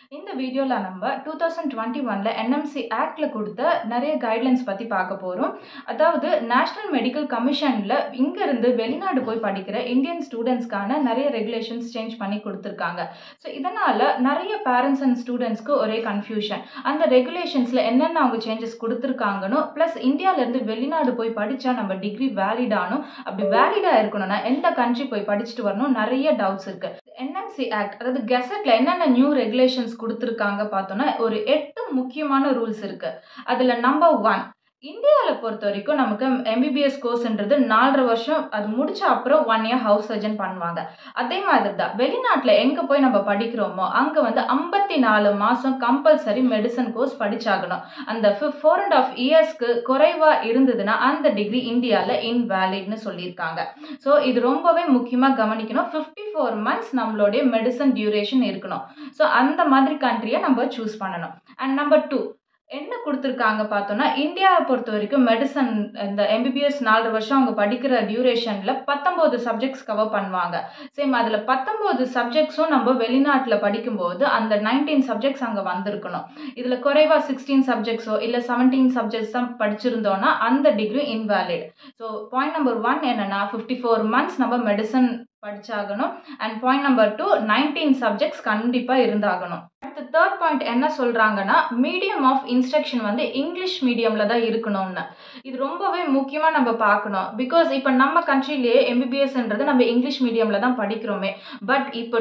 இந்த வீடியோல நம்ம 2021ல என்எம்சி ஆக்ட்ல குடுத்த நெறைய கைட்லைன்ஸ் பத்தி பார்க்க போறோம். அதாவது நேஷனல் மெடிக்கல் கமிஷன்ல இங்க இருந்து வெளிநாடு போய் படிக்கிற இந்தியன் ஸ்டூடண்ட்ஸ்க்கான நெறைய ரெகுலேஷன்ஸ் சேஞ்ச் பண்ணி குடுத்துருக்காங்க. ஸோ இதனால நெறைய பேரண்ட்ஸ் அண்ட் ஸ்டூடண்ட்ஸ்க்கு ஒரே கன்ஃப்யூஷன். அந்த ரெகுலேஷன்ஸ்ல என்னென்ன அவங்க சேஞ்சஸ் குடுத்துருக்காங்கன்னு, பிளஸ் இந்தியால இருந்து வெளிநாடு போய் படிச்சா நம்ம டிகிரி வேலிடானும், அப்படி வேலிடா இருக்கணும்னா எந்த கண்ட்ரி போய் படிச்சுட்டு வரணும் நெறைய டவுட்ஸ் இருக்கு. என்எம்சி ஆக்ட் அதாவது கெசெட்ல என்னென்ன நியூ ரெகுலேஷன்ஸ் குடுத்துருக்காங்க பார்த்தோம்னா, ஒரு 8 முக்கியமான ரூல்ஸ் இருக்கு. அதுல நம்பர் 1 இந்தியால பொறுத்தவரைக்கும் நமக்கு எம்பிபிஎஸ் கோர்ஸ்ன்றது 4 1/2 வருஷம் அது முடிச்ச அப்புறம் 1 இயர் ஹவுஸ் சர்ஜன் பண்ணுவாங்க. அதே மாதிரி தான் வெளிநாட்ல எங்க போய் நம்ம படிக்கிறோமோ, அங்க வந்து 54 மாசம் கம்பல்சரி மெடிசின் கோர்ஸ் படிச்சாகணும். அந்த ஃபி 4 1/2 இயர்ஸ்க்கு குறைவா இருந்ததுன்னா, அந்த டிகிரி இந்தியால இன்வேலிட்ன்னு சொல்லியிருக்காங்க. ஸோ இது ரொம்பவே முக்கியமா கவனிக்கணும். 54 மந்த்ஸ் நம்மளுடைய மெடிசின் டியூரேஷன் இருக்கணும். ஸோ அந்த மாதிரி கண்ட்ரிய நம்ம சூஸ் பண்ணணும். அண்ட் நம்பர் 2 என்ன குடுத்துருக்காங்க பார்த்தோம்னா, இந்தியாவ பொறுத்தவரைக்கும் மெடிசின் இந்த எம்பிபிஎஸ் 4 1/2 வருஷம் அவங்க படிக்கிற டியூரேஷன்ல 19 சப்ஜெக்ட்ஸ் கவர் பண்ணுவாங்க. சேம் அதுல 19 சப்ஜெக்ட்ஸும் நம்ம வெளிநாட்ல படிக்கும்போது, அந்த 19 சப்ஜெக்ட்ஸ் அங்க வந்திருக்கணும். இதுல குறைவா 16 சப்ஜெக்ட்ஸோ இல்ல 17 சப்ஜெக்ட்ஸ் தான் படிச்சிருந்தோம்னா, அந்த degree invalid. So point number 1 என்னன்னா, 54 மந்த்ஸ் நம்ம மெடிசின் படிச்சாகணும். அண்ட் பாயிண்ட் நம்பர் 2 19 சப்ஜெக்ட்ஸ் கண்டிப்பா இருந்தாகணும். அடுத்து 3 பாயிண்ட் என்ன சொல்றாங்கன்னா, மீடியம் ஆஃப் இன்ஸ்ட்ரக்ஷன் வந்து இங்கிலீஷ் மீடியம்ல தான் இருக்கணும்னு. இது ரொம்பவே முக்கியமா நம்ம பார்க்கணும். பிகாஸ் இப்ப நம்ம கண்ட்ரிலயே எம்பிபிஎஸ்ன்றது நம்ம இங்கிலீஷ் மீடியம்ல தான் படிக்கிறோமே. பட் இப்ப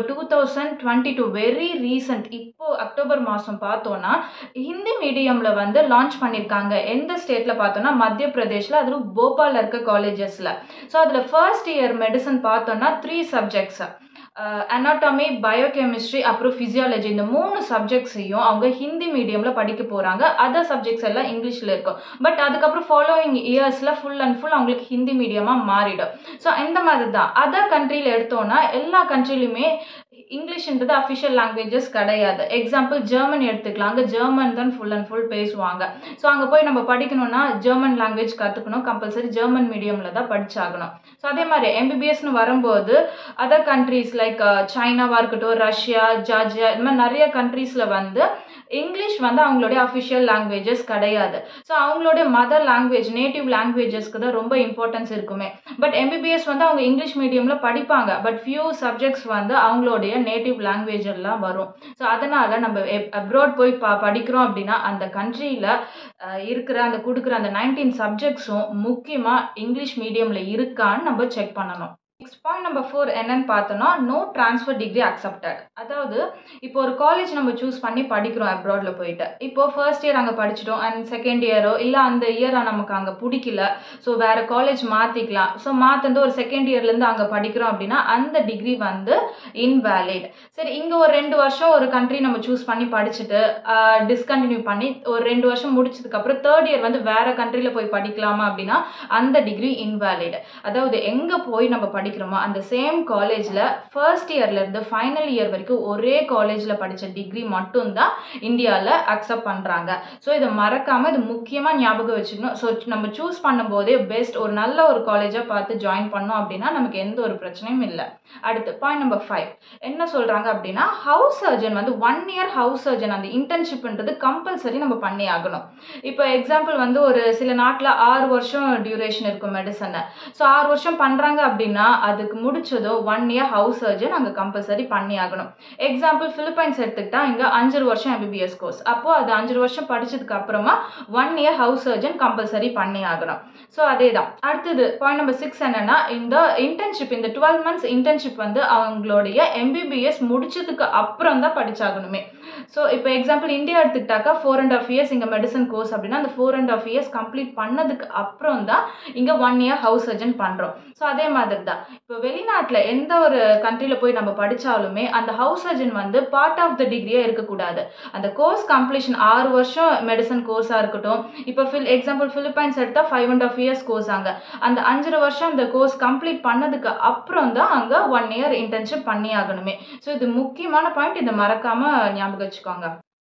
2022 வெரி ரீசென்ட் இப்போ அக்டோபர் மாசம் பார்த்தோம்னா, ஹிந்தி மீடியம்ல வந்து லான்ச் பண்ணியிருக்காங்க. எந்த ஸ்டேட்ல பார்த்தோம்னா, மத்திய பிரதேஷ்ல அதுவும் போபால்ல இருக்க காலேஜஸ்ல. ஸோ அதுல ஃபர்ஸ்ட் இயர் மெடிசின் பார்த்தோம்னா 3 சப்ஜெக்ட்ஸ். அ அனாட்டமி, பயோகெமிஸ்ட்ரி அப்புறம் பிசியாலஜி இந்த 3 சப்ஜெக்ட்ஸையும் அவங்க ஹிந்தி மீடியம்ல படிக்க போறாங்க. அதர் சப்ஜெக்ட்ஸ் எல்லாம் இங்கிலீஷ்ல இருக்கும். பட் அதுக்கப்புறம் ஃபாலோயிங் இயர்ஸ்ல ஃபுல் அண்ட் ஃபுல் அவங்களுக்கு ஹிந்தி மீடியமா மாறிடும். ஸோ இந்த மாதிரி தான். அதர் கண்ட்ரில எடுத்தோம்னா, எல்லா கண்ட்ரிலயுமே இங்கிலீஷ்ன்றது அஃபிஷியல் லாங்குவேஜஸ் கிடையாது. எக்ஸாம்பிள் ஜெர்மன் எடுத்துக்கலாம். அங்க ஜெர்மன் தான் ஃபுல் அண்ட் ஃபுல் பேசுவாங்க. ஸோ அங்க போய் நம்ம படிக்கணும்னா, ஜெர்மன் லாங்குவேஜ் கத்துக்கணும். கம்பல்சரி ஜெர்மன் மீடியம்ல தான் படிச்சாகணும். ஸோ அதே மாரி எம்பிபிஎஸ்ன்னு வரும்போது, அதர் கண்ட்ரீஸ் லைக் சைனாவா இருக்கட்டும், ரஷ்யா, ஜார்ஜியா இந்த மாரி நெறைய கண்ட்ரீஸ்ல வந்து இங்கிலீஷ் வந்து அவங்களுடைய அஃபிஷியல் லாங்குவேஜஸ் கிடையாது. ஸோ அவங்களுடைய மதர் லாங்குவேஜ், நேட்டிவ் லாங்குவேஜஸ்க்கு தான் ரொம்ப இம்பார்ட்டன்ஸ் இருக்குமே. பட் எம்பிபிஎஸ் வந்து அவங்க இங்கிலீஷ் மீடியம்ல படிப்பாங்க. பட் ஃபியூ சப்ஜெக்ட்ஸ் வந்து அவங்களுடைய நேட்டிவ் லாங்குவேஜ்லாம் வரும். ஸோ அதனால நம்ம எப் அப்ராட் போய் ப படிக்கிறோம் அப்படின்னா, அந்த கண்ட்ரில அ இருக்கிற அந்த குடுக்குற அந்த 19 சப்ஜெக்ட்ஸும் முக்கியமா இங்கிலீஷ் மீடியம்ல இருக்கான்னு நம்ம செக் பண்ணணும். நெக்ஸ்ட் பாயிண்ட் நம்பர் 4 என்னன்னு பார்த்தோம்னா, நோ ட்ரான்ஸ்ஃபர் டிகிரி அக்செப்டட். அதாவது இப்போ ஒரு காலேஜ் நம்ம சூஸ் பண்ணி படிக்கிறோம் அப்ராட்ல போயிட்டு. இப்போ ஃபர்ஸ்ட் இயர் அங்க படிச்சுட்டோம் அண்ட் செகண்ட் இயரோ இல்ல அந்த இயர் நமக்கு அங்க புடிக்கல. ஸோ வேற காலேஜ் மாத்திக்கலாம். ஸோ மாத்துந்து ஒரு செகண்ட் இயர்லேருந்து அங்க படிக்கிறோம் அப்படின்னா, அந்த டிகிரி வந்து இன்வேலிட். சரி இங்க ஒரு 2 வருஷம் ஒரு கண்ட்ரி நம்ம சூஸ் பண்ணி படிச்சுட்டு, அ டிஸ்கன்டின்யூ பண்ணி ஒரு 2 வருஷம் முடிச்சதுக்கு அப்புறம் 3 இயர் வந்து வேற கண்ட்ரில போய் படிக்கலாமா அப்படின்னா, அந்த டிகிரி இன்வேலிட். அதாவது எங்க போய் நம்ம படிக்கிறோமோ, அந்த சேம் காலேஜ்ல ஃபர்ஸ்ட் இயர்ல இருந்து ஃபைனல் இயர் வரைக்கும் ஒரே காலேஜ்ல படிச்ச டிகிரி மட்டும் தான் இந்தியால அக்செப்ட் பண்றாங்க. ஸோ இத மறக்காம இது முக்கியமா ஞாபகம் வச்சுக்கணும். ஸோ நம்ம சூஸ் பண்ணும்போதே பெஸ்ட் ஒரு நல்ல ஒரு காலேஜா பார்த்து ஜாயின் பண்ணோம் அப்படின்னா, நமக்கு எந்த ஒரு பிரச்சனையும் இல்ல. அடுத்து பாயிண்ட் நம்பர் 5 என்ன சொல்றாங்க அப்படின்னா, ஹவுஸ் சர்ஜன் வந்து 1 இயர் ஹவுஸ் சர்ஜன் அந்த இன்டர்ன்ஷிப்ன்றது கம்பல்சரி நம்ம பண்ணி ஆகணும். இப்போ எக்ஸாம்பிள் வந்து ஒரு சில நாட்ல 6 வருஷம் டியூரேஷன் இருக்கும் மெடிசின். ஸோ 6 வருஷம் பண்றாங்க அப்படின்னா, அதுக்கு முடிச்சதும் 1 இயர் ஹவுஸ் சர்ஜன் அங்க கம்பல்சரி பண்ணி ஆகணும். எக்ஸாம்பிள் பிலிப்பைன்ஸ் எடுத்துக்கிட்டா, இங்க 5 வருஷம் எம்பிபிஎஸ் கோர்ஸ். அப்போ அது 5 வருஷம் படிச்சதுக்கு அப்புறமா 1 இயர் ஹவுஸ் சர்ஜன் கம்பல்சரி பண்ணி ஆகணும். ஸோ அதே தான். அடுத்தது பாயிண்ட் நம்பர் 6 என்னன்னா, இந்த இன்டர்ன்ஷிப் இந்த 12 மந்த்ஸ் இன்டர்ன்ஷிப் வந்து அவங்களுடைய எம்பிபிஎஸ் முடிச்சதுக்கு அப்புறம் தான் படிச்சாகணுமே. ஸோ இப்போ எக்ஸாம்பிள் இந்தியா எடுத்துக்கிட்டாக்கா 4 1/2 இயர்ஸ் இங்க மெடிசின் கோர்ஸ் அப்படின்னா, அந்த 4 1/2 இயர்ஸ் கம்ப்ளீட் பண்ணதுக்கு அப்புறம் தான் இங்க 1 இயர் ஹவுஸ் சர்ஜன் பண்றோம். ஸோ அதே மாதிரி தான். இப்போ வெளிநாட்ல எந்த ஒரு கண்ட்ரில போய் நம்ம படிச்சாலுமே, அந்த ஹவுஸ் சர்ஜன் வந்து பார்ட் ஆஃப் த டிகிரியா இருக்கக்கூடாது. அந்த கோர்ஸ் கம்ப்ளீஷன் 6 வருஷம் மெடிசின் கோர்ஸா இருக்கட்டும். இப்போ ஃபில் எக்ஸாம்பிள் பிலிப்பைன்ஸ் எடுத்தா 5 1/2 இயர்ஸ் கோர்ஸ் அங்க. அந்த 5 1/2 வருஷம் அந்த கோர்ஸ் கம்ப்ளீட் பண்ணதுக்கு அப்புறம் தான் அங்க 1 இயர் இன்டர்ன்ஷிப் பண்ணி ஆகணுமே. ஸோ இது முக்கியமான பாயிண்ட். இத மறக்காம ஞாபகம் வச்சுக்கோங்க. செவன்த்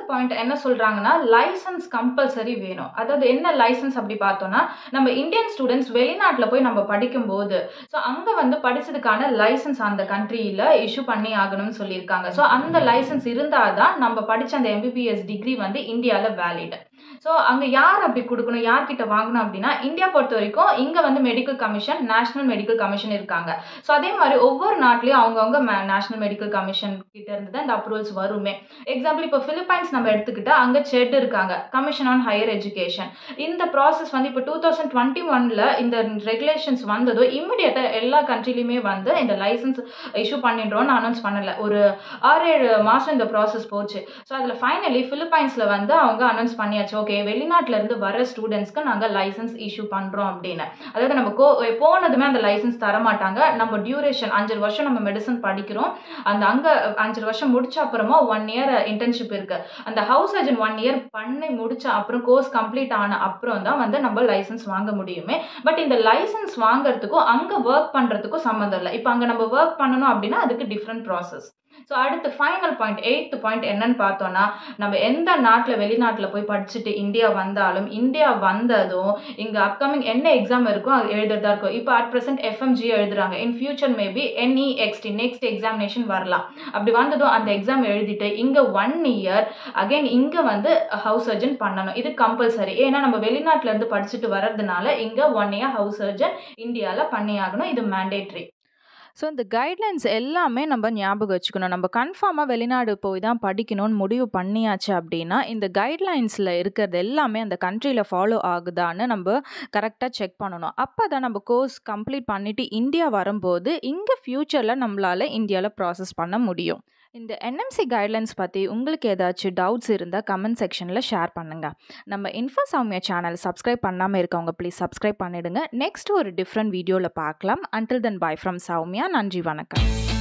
பாயிண்ட் என்ன சொல்றாங்கன்னா லைசன்ஸ் கம்பல்சரி வேணும் அதாவது என்ன லைசன்ஸ் அப்படி பார்த்தோம்னா நம்ம இந்தியன் ஸ்டூடெண்ட்ஸ் வெளிநாட்டில் போய் நம்ம படிக்கும்போது ஸோ அங்கே வந்து படிச்சதுக்கான லைசன்ஸ் அந்த கண்ட்ரியில் இஷ்யூ பண்ணி ஆகணும்னு சொல்லியிருக்காங்க ஸோ அந்த லைசன்ஸ் இருந்தால் தான் நம்ம படித்த அந்த எம்பிபிஎஸ் டிகிரி வந்து இந்தியாவில் வேலிட் ஸோ அங்கே யார் அப்படி கொடுக்கணும் யார்கிட்ட வாங்கணும் அப்படின்னா இந்தியா பொறுத்த வரைக்கும் இங்கே வந்து medical commission national medical commission இருக்காங்க ஸோ அதே மாதிரி ஒவ்வொரு நாட்டிலையும் அவங்கவுங்க நேஷனல் மெடிக்கல் கமிஷன் கிட்ட இருந்து தான் இந்த அப்ரூவல்ஸ் வருமே எக்ஸாம்பிள் இப்போ பிலிப்பைன்ஸ் நம்ம எடுத்துக்கிட்டா அங்கே செட் இருக்காங்க கமிஷன் ஆன் ஹையர் எஜுகேஷன் இந்த ப்ராசஸ் வந்து இப்போ டூ தௌசண்ட் டுவெண்ட்டி ஒனில் இந்த ரெகுலேஷன்ஸ் வந்ததோ இம்மிடியட்டாக எல்லா கண்ட்ரிலையுமே வந்து இந்த லைசன்ஸ் இஷ்யூ பண்ணிடுறோம்னு அனௌன்ஸ் பண்ணலை ஒரு ஆறு ஏழு மாதம் இந்த ப்ராசஸ் போச்சு ஸோ அதில் ஃபைனலி பிலிப்பைன்ஸில் வந்து அவங்க அனௌன்ஸ் பண்ணியாச்சு ஓகே வெளிநாட்டுல இருந்து வர ஸ்டூடெண்ட்ஸ்க்கு நாங்கள் லைசன்ஸ் இஷ்யூ பண்ணுறோம் அப்படின்னு அதாவது நம்ம கோ போனதுமே அந்த லைசன்ஸ் தர மாட்டாங்க நம்ம டியூரேஷன் அஞ்சு வருஷம் நம்ம மெடிசன் படிக்கிறோம் அந்த அங்கே அஞ்சு வருஷம் முடிச்ச அப்புறமா ஒன் இயர் இன்டர்ன்ஷிப் இருக்கு அந்த ஹவுஸ் சர்ஜன் ஒன் இயர் பண்ணி முடிச்ச அப்புறம் கோர்ஸ் கம்ப்ளீட் ஆன அப்புறம் தான் வந்து நம்ம லைசன்ஸ் வாங்க முடியுமே பட் இந்த லைசன்ஸ் வாங்குறதுக்கும் அங்கே ஒர்க் பண்ணுறதுக்கும் சம்மந்தம் இல்லை இப்போ அங்கே நம்ம ஒர்க் பண்ணணும் அப்படின்னா அதுக்கு டிஃப்ரெண்ட் ப்ராசஸ் ஸோ அடுத்து ஃபைனல் பாயிண்ட் எயித்து பாயிண்ட் என்னன்னு பார்த்தோன்னா நம்ம எந்த நாட்டில் வெளிநாட்டில் போய் படிச்சுட்டு இந்தியா வந்தாலும் இந்தியா வந்ததும் இங்கே அப்கமிங் என்ன எக்ஸாம் இருக்கோ அது எழுதுறதா இருக்கும் இப்போ அட் ப்ரெசென்ட் எஃப்எம்ஜி எழுதுறாங்க in future maybe NEXT next examination வரலாம் அப்படி வந்ததும் அந்த எக்ஸாம் எழுதிட்டு இங்கே ஒன் இயர் அகைன் இங்கே வந்து ஹவுஸ் சர்ஜன் பண்ணணும் இது கம்பல்சரி ஏன்னா நம்ம வெளிநாட்டில் இருந்து படிச்சுட்டு வர்றதுனால இங்கே ஒன் இயர் ஹவுஸ் சர்ஜன் இந்தியாவில் பண்ணி ஆகணும் இது மேண்டேட்ரி ஸோ இந்த கைட்லைன்ஸ் எல்லாமே நம்ம ஞாபகம் வச்சுக்கணும் நம்ம கன்ஃபார்மாக வெளிநாடு போய் தான் படிக்கணும்னு முடிவு பண்ணியாச்சு அப்படின்னா இந்த கைட்லைன்ஸில் இருக்கிறது எல்லாமே அந்த கண்ட்ரியில் ஃபாலோ ஆகுதான்னு நம்ம கரெக்டாக செக் பண்ணணும் அப்போ தான் நம்ம கோர்ஸ் கம்ப்ளீட் பண்ணிவிட்டு இந்தியா வரும்போது இங்கே ஃப்யூச்சரில் நம்மளால் இந்தியாவில் ப்ராசஸ் பண்ண முடியும் இந்த என்எம்சி கைட்லைன்ஸ் பற்றி உங்களுக்கு ஏதாச்சும் டவுட்ஸ் இருந்தால் கமெண்ட் செக்ஷனில் ஷேர் பண்ணுங்கள் நம்ம இன்ஃபோ சௌமியா சேனல் சப்ஸ்கிரைப் பண்ணாமல் இருக்கவங்க ப்ளீஸ் சப்ஸ்கிரைப் பண்ணிவிடுங்க நெக்ஸ்ட் ஒரு டிஃப்ரெண்ட் வீடியோவில் பார்க்கலாம் until then bye from Soumya நன்றி வணக்கம்